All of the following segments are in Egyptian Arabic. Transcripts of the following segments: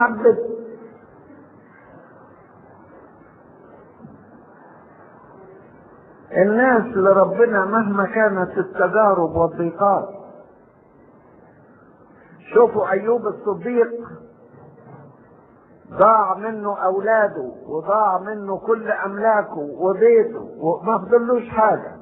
محبة الناس لربنا مهما كانت التجارب والضيقات شوفوا ايوب الصديق ضاع منه اولاده وضاع منه كل املاكه وبيته وما فضلوش حاجه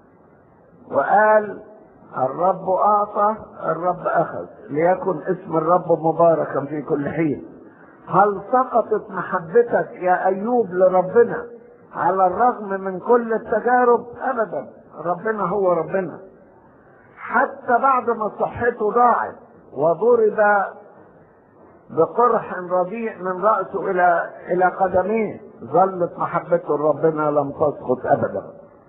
وقال الرب اعطى الرب اخذ ليكن اسم الرب مباركا في كل حين هل سقطت محبتك يا ايوب لربنا على الرغم من كل التجارب ابدا ربنا هو ربنا حتى بعد ما صحته ضاعت وضرب بقرح رديء من رأسه إلى إلى قدميه ظلت محبته لربنا لم تسقط أبدا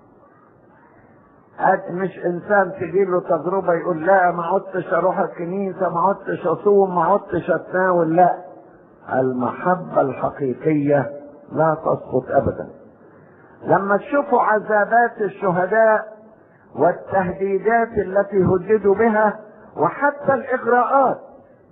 هات مش إنسان تجيله تجربة يقول لا ما عدتش أروح الكنيسة ما عدتش أصوم ما عدتش أتناول لا المحبة الحقيقية لا تسقط أبدا لما تشوفوا عذابات الشهداء والتهديدات التي هددوا بها وحتى الإغراءات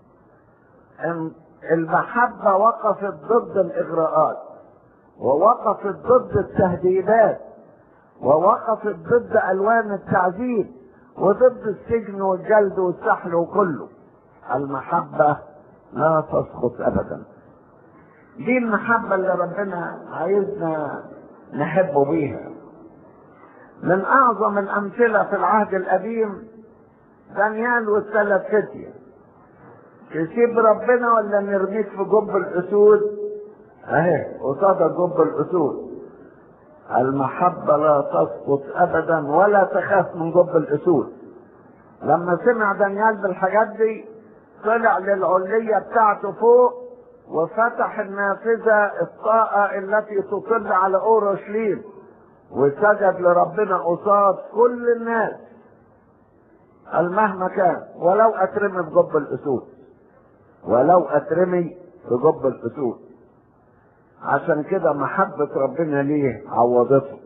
المحبة وقفت ضد الإغراءات ووقفت ضد التهديدات ووقفت ضد ألوان التعذيب وضد السجن والجلد والسحل وكله المحبة لا تسقط أبدا دي المحبة اللي ربنا عايزنا نحبه بيها من أعظم الأمثلة في العهد القديم دانيال والثلاث فتية تسيب ربنا ولا نرميك في جب الاسود اهي قصاد جب الاسود المحبة لا تسقط ابدا ولا تخاف من جب الاسود لما سمع دانيال بالحاجات دي طلع للعلية بتاعته فوق وفتح النافذة الطاقة التي تطل على اورشليم وسجد لربنا قصاد كل الناس قال مهما كان ولو اترمي في جب الاسود ولو اترمي في جب الاسود عشان كده محبة ربنا ليه عوضته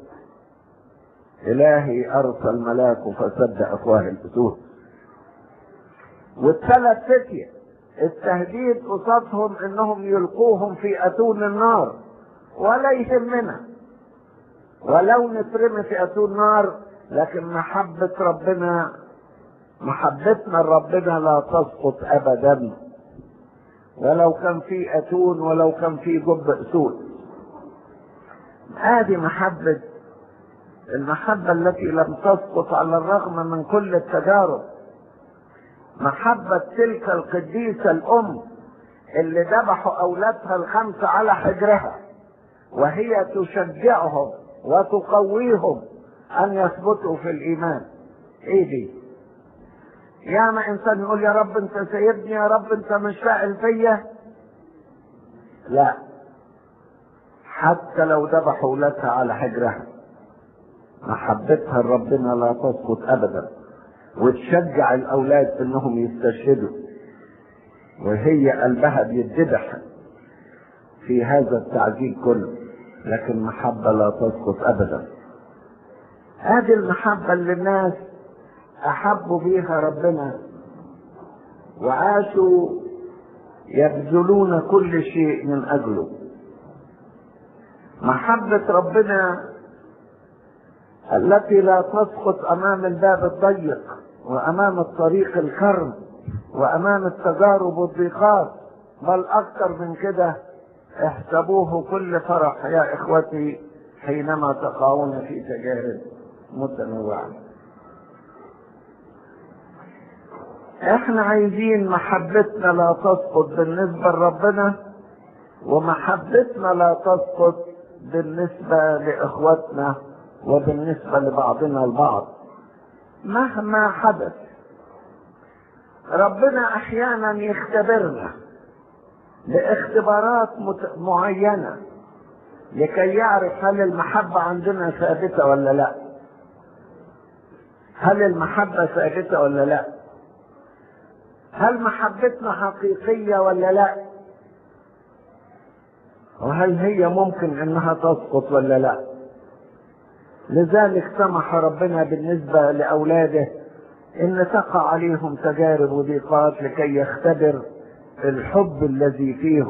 الهي ارسل ملاكه فسد افواه الاسود والثلاث فتية التهديد قصادهم انهم يلقوهم في اتون النار ولا يهمنا ولو نترمي في اتون نار لكن محبة ربنا محبتنا لربنا لا تسقط ابدا ولو كان في اتون ولو كان في جب اسود هذه محبة المحبة التي لم تسقط على الرغم من كل التجارب محبة تلك القديسة الأم اللي ذبحوا أولادها الخمسة على حجرها وهي تشجعهم وتقويهم أن يثبتوا في الإيمان إيه دي؟ يا ما إنسان يقول يا رب أنت سيبني يا رب أنت مش فاعل فيا لا حتى لو ذبحوا أولادها على حجرها محبتها لربنا لا تسقط أبدا وتشجع الاولاد انهم يستشهدوا وهي قلبها بيتذبح في هذا التعذيب كله لكن محبة لا تسقط ابدا هذه المحبة اللي الناس احبوا بيها ربنا وعاشوا يبذلون كل شيء من اجله محبة ربنا التي لا تسقط امام الباب الضيق وامام الطريق الكرم وامام التجارب والضيقات بل اكثر من كده احسبوه كل فرح يا اخوتي حينما تقعون في تجارب متنوعه احنا عايزين محبتنا لا تسقط بالنسبه لربنا ومحبتنا لا تسقط بالنسبه لاخواتنا وبالنسبة لبعضنا البعض مهما حدث ربنا احيانا يختبرنا باختبارات معينة لكي يعرف هل المحبة عندنا ثابتة ولا لا هل المحبة ثابتة ولا لا هل محبتنا حقيقية ولا لا وهل هي ممكن انها تسقط ولا لا لذلك سمح ربنا بالنسبة لأولاده إن تقع عليهم تجارب وضيقات لكي يختبر الحب الذي فيه